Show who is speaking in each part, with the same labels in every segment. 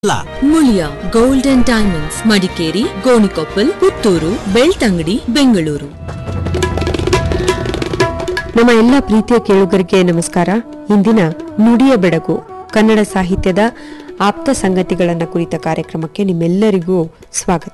Speaker 1: ಅಲ್ಲ
Speaker 2: Muliya gold and diamonds Madikeri Gonikoppal Puttur Belthangady Bengaluru
Speaker 3: ನಮ್ಮ ಎಲ್ಲ ಪ್ರೀತಿಯ ಕೇಳುಗರಿಗೆ ನಮಸ್ಕಾರ ಇಂದಿನ ನುಡಿಯ ಬೆಳಗು ಕನ್ನಡ ಸಾಹಿತ್ಯದ ಆಪ್ತ ಸಂಗತಿಗಳನ್ನ ಕುರಿತ ಕಾರ್ಯಕ್ರಮಕ್ಕೆ ನಿಮ್ಮೆಲ್ಲರಿಗೂ ಸ್ವಾಗತ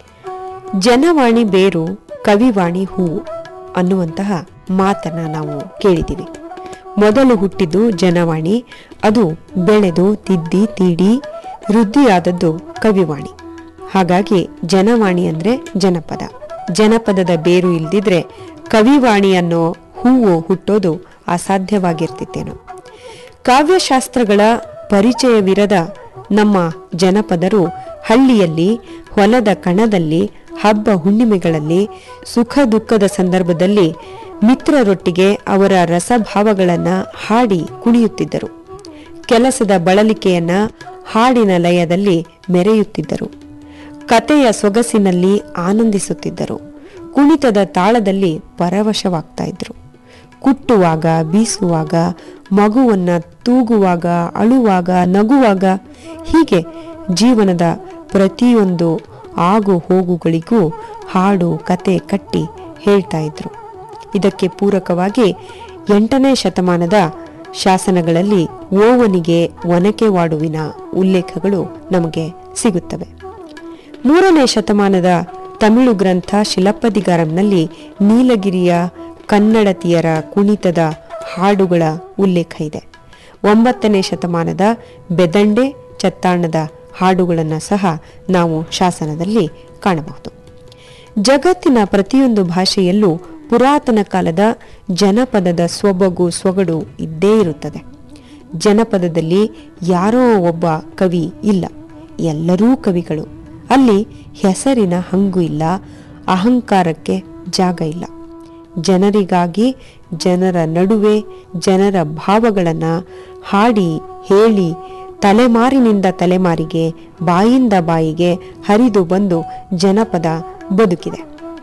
Speaker 3: ಜನವಾಣಿ ಬೇರು ಕವಿವಾಣಿ ಹೂವು ಅನ್ನುವಂತಹ ಮಾತನ್ನ ನಾವು ಕೇಳಿದ್ದೀವಿ ಮೊದಲು ಹುಟ್ಟಿದ್ದು ಜನವಾಣಿ ಅದು ಬೆಳೆದು ತಿದ್ದಿ ತೀಡಿ ವೃದ್ಧಿಯಾದದ್ದು ಕವಿವಾಣಿ ಹಾಗಾಗಿ ಜನವಾಣಿ ಅಂದ್ರೆ ಜನಪದ ಜನಪದದ ಬೇರು ಇಲ್ದಿದ್ರೆ ಕವಿವಾಣಿ ಅನ್ನೋ ಹೂವು ಹುಟ್ಟೋದು ಅಸಾಧ್ಯವಾಗಿರ್ತಿತ್ತೇನೋ ಕಾವ್ಯಶಾಸ್ತ್ರಗಳ ಪರಿಚಯವಿರದ ನಮ್ಮ ಜನಪದರು ಹಳ್ಳಿಯಲ್ಲಿ ಹೊಲದ ಕಣದಲ್ಲಿ ಹಬ್ಬ ಹುಣ್ಣಿಮೆಗಳಲ್ಲಿ ಸುಖ ದುಃಖದ ಸಂದರ್ಭದಲ್ಲಿ ಮಿತ್ರರೊಟ್ಟಿಗೆ ಅವರ ರಸಭಾವಗಳನ್ನ ಹಾಡಿ ಕುಣಿಯುತ್ತಿದ್ದರು ಕೆಲಸದ ಬಳಲಿಕೆಯನ್ನ ಹಾಡಿನ ಲಯದಲ್ಲಿ ಮೆರೆಯುತ್ತಿದ್ದರು ಕತೆಯ ಸೊಗಸಿನಲ್ಲಿ ಆನಂದಿಸುತ್ತಿದ್ದರು ಕುಣಿತದ ತಾಳದಲ್ಲಿ ಪರವಶವಾಗ್ತಾ ಇದ್ರು ಕುಟ್ಟುವಾಗ ಬೀಸುವಾಗ ಮಗುವನ್ನ ತೂಗುವಾಗ ಅಳುವಾಗ ನಗುವಾಗ ಹೀಗೆ ಜೀವನದ ಪ್ರತಿಯೊಂದು ಆಗು ಹೋಗುಗಳಿಗೂ ಹಾಡು ಕತೆ ಕಟ್ಟಿ ಹೇಳ್ತಾ ಇದ್ರು ಇದಕ್ಕೆ ಪೂರಕವಾಗಿ ಎಂಟನೇ ಶತಮಾನದ ಶಾಸನಗಳಲ್ಲಿ ಓವನಿಗೆ ಒನಕೆವಾಡುವಿನ ಉಲ್ಲೇಖಗಳು ನಮಗೆ ಸಿಗುತ್ತವೆ ಮೂರನೇ ಶತಮಾನದ ತಮಿಳು ಗ್ರಂಥ ಶಿಲಪ್ಪದಿಗಾರಂನಲ್ಲಿ ನೀಲಗಿರಿಯ ಕನ್ನಡತಿಯರ ಕುಣಿತದ ಹಾಡುಗಳ ಉಲ್ಲೇಖ ಇದೆ ಒಂಬತ್ತನೇ ಶತಮಾನದ ಬೆದಂಡೆ ಚತ್ತಾಣದ ಹಾಡುಗಳನ್ನು ಸಹ ನಾವು ಶಾಸನದಲ್ಲಿ ಕಾಣಬಹುದು ಜಗತ್ತಿನ ಪ್ರತಿಯೊಂದು ಭಾಷೆಯಲ್ಲೂ ಪುರಾತನ ಕಾಲದ ಜನಪದದ ಸೊಬಗು ಸೊಗಡು ಇದ್ದೇ ಇರುತ್ತದೆ ಜನಪದದಲ್ಲಿ ಯಾರೋ ಒಬ್ಬ ಕವಿ ಇಲ್ಲ ಎಲ್ಲರೂ ಕವಿಗಳು ಅಲ್ಲಿ ಹೆಸರಿನ ಹಂಗು ಇಲ್ಲ ಅಹಂಕಾರಕ್ಕೆ ಜಾಗ ಇಲ್ಲ ಜನರಿಗಾಗಿ ಜನರ ನಡುವೆ ಜನರ ಭಾವಗಳನ್ನು ಹಾಡಿ ಹೇಳಿ ತಲೆಮಾರಿನಿಂದ ತಲೆಮಾರಿಗೆ ಬಾಯಿಂದ ಬಾಯಿಗೆ ಹರಿದು ಬಂದು ಜನಪದ ಬದುಕಿದೆ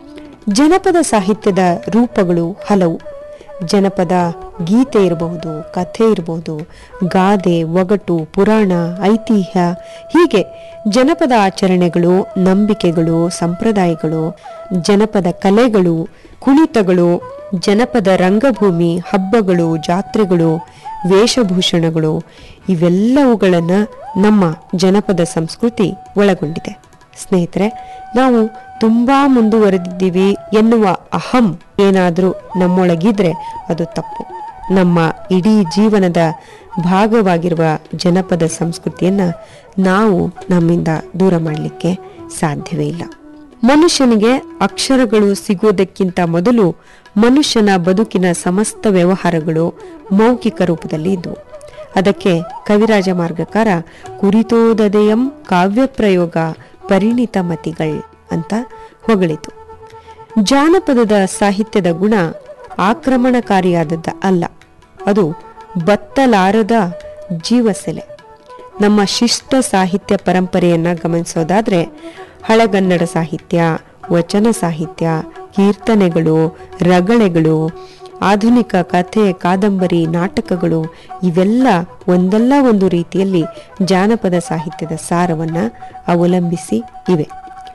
Speaker 3: ಜನಪದ ಸಾಹಿತ್ಯದ ರೂಪಗಳು ಹಲವು ಜನಪದ ಗೀತೆ ಇರಬಹುದು ಕಥೆ ಇರಬಹುದು ಗಾದೆ ಒಗಟು ಪುರಾಣ ಐತಿಹ್ಯ ಹೀಗೆ ಜನಪದ ಆಚರಣೆಗಳು ನಂಬಿಕೆಗಳು ಸಂಪ್ರದಾಯಗಳು ಜನಪದ ಕಲೆಗಳು ಕುಣಿತಗಳು ಜನಪದ ರಂಗಭೂಮಿ ಹಬ್ಬಗಳು ಜಾತ್ರೆಗಳು ವೇಷಭೂಷಣಗಳು ಇವೆಲ್ಲವುಗಳನ್ನು ನಮ್ಮ ಜನಪದ ಸಂಸ್ಕೃತಿ ಒಳಗೊಂಡಿದೆ ಸ್ನೇಹಿತರೆ ನಾವು ತುಂಬಾ ಮುಂದುವರೆದಿದ್ದೀವಿ ಎನ್ನುವ ಅಹಂ ಏನಾದರೂ ನಮ್ಮೊಳಗಿದ್ರೆ ಅದು ತಪ್ಪು ನಮ್ಮ ಇಡೀ ಜೀವನದ ಭಾಗವಾಗಿರುವ ಜನಪದ ಸಂಸ್ಕೃತಿಯನ್ನ ನಾವು ನಮ್ಮಿಂದ ದೂರ ಮಾಡಲಿಕ್ಕೆ ಸಾಧ್ಯವೇ ಇಲ್ಲ ಮನುಷ್ಯನಿಗೆ ಅಕ್ಷರಗಳು ಸಿಗುವುದಕ್ಕಿಂತ ಮೊದಲು ಮನುಷ್ಯನ ಬದುಕಿನ ಸಮಸ್ತ ವ್ಯವಹಾರಗಳು ಮೌಖಿಕ ರೂಪದಲ್ಲಿ ಇದ್ದವು ಅದಕ್ಕೆ ಕವಿರಾಜ ಮಾರ್ಗಕಾರ ಕುರಿತೋದದೆಯಂ ಕಾವ್ಯ ಪ್ರಯೋಗ ಪರಿಣಿತ ಮತಿಗಳ್ ಅಂತ ಹೊಗಳಿತು ಜಾನಪದದ ಸಾಹಿತ್ಯದ ಗುಣ ಆಕ್ರಮಣಕಾರಿಯಾದದ್ದ ಅಲ್ಲ ಅದು ಬತ್ತಲಾರದ ಜೀವಸೆಲೆ ನಮ್ಮ ಶಿಷ್ಟ ಸಾಹಿತ್ಯ ಪರಂಪರೆಯನ್ನ ಗಮನಿಸೋದಾದ್ರೆ ಹಳಗನ್ನಡ ಸಾಹಿತ್ಯ ವಚನ ಸಾಹಿತ್ಯ ಕೀರ್ತನೆಗಳು ರಗಳೆಗಳು ಆಧುನಿಕ ಕಥೆ ಕಾದಂಬರಿ ನಾಟಕಗಳು ಇವೆಲ್ಲ ಒಂದಲ್ಲ ಒಂದು ರೀತಿಯಲ್ಲಿ ಜಾನಪದ ಸಾಹಿತ್ಯದ ಸಾರವನ್ನ ಅವಲಂಬಿಸಿ ಇವೆ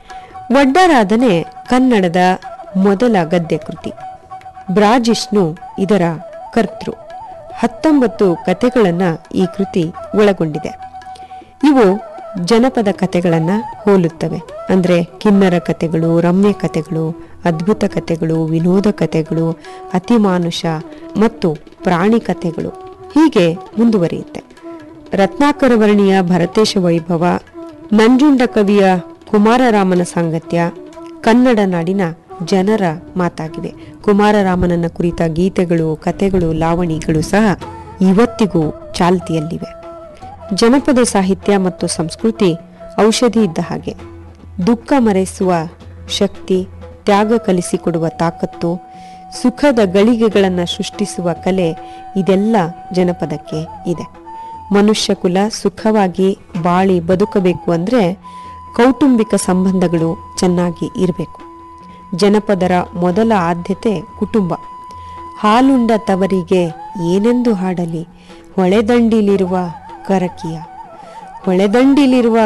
Speaker 3: ಒಡ್ಡರಾಧನೆ ಕನ್ನಡದ ಮೊದಲ ಗದ್ಯ ಕೃತಿ ಬ್ರಾಜಿಷ್ಣು ಇದರ ಕರ್ತೃ ಹತ್ತೊಂಬತ್ತು ಕಥೆಗಳನ್ನ ಈ ಕೃತಿ ಒಳಗೊಂಡಿದೆ ಇವು ಜನಪದ ಕಥೆಗಳನ್ನ ಹೋಲುತ್ತವೆ ಅಂದ್ರೆ ಕಿನ್ನರ ಕಥೆಗಳು ರಮ್ಯ ಕಥೆಗಳು ಅದ್ಭುತ ಕಥೆಗಳು ವಿನೋದ ಕಥೆಗಳು ಅತಿಮಾನುಷ ಮತ್ತು ಪ್ರಾಣಿ ಕಥೆಗಳು ಹೀಗೆ ಮುಂದುವರಿಯುತ್ತೆ ರತ್ನಾಕರ ವರ್ಣಿಯ ಭರತೇಶ ವೈಭವ ನಂಜುಂಡ ಕವಿಯ ಕುಮಾರರಾಮನ ಸಾಂಗತ್ಯ ಕನ್ನಡ ನಾಡಿನ ಜನರ ಮಾತಾಗಿವೆ ಕುಮಾರರಾಮನನ್ನ ಕುರಿತ ಗೀತೆಗಳು ಕಥೆಗಳು ಲಾವಣಿಗಳು ಸಹ ಇವತ್ತಿಗೂ ಚಾಲ್ತಿಯಲ್ಲಿವೆ ಜನಪದ ಸಾಹಿತ್ಯ ಮತ್ತು ಸಂಸ್ಕೃತಿ ಔಷಧಿ ಇದ್ದ ಹಾಗೆ ದುಃಖ ಮರೆಸುವ ಶಕ್ತಿ ತ್ಯಾಗ ಕಲಿಸಿಕೊಡುವ ತಾಕತ್ತು ಸುಖದ ಗಳಿಗೆಗಳನ್ನು ಸೃಷ್ಟಿಸುವ ಕಲೆ ಇದೆಲ್ಲ ಜನಪದಕ್ಕೆ ಇದೆ ಮನುಷ್ಯ ಕುಲ ಸುಖವಾಗಿ ಬಾಳಿ ಬದುಕಬೇಕು ಅಂದ್ರೆ ಕೌಟುಂಬಿಕ ಸಂಬಂಧಗಳು ಚೆನ್ನಾಗಿ ಇರಬೇಕು ಜನಪದರ ಮೊದಲ ಆದ್ಯತೆ ಕುಟುಂಬ ಹಾಲುಂಡ ತವರಿಗೆ ಏನೆಂದು ಹಾಡಲಿ ಹೊಳೆದಂಡಿಲಿರುವ ಕರಕಿಯ ಹೊಳೆದಂಡಿಲಿರುವ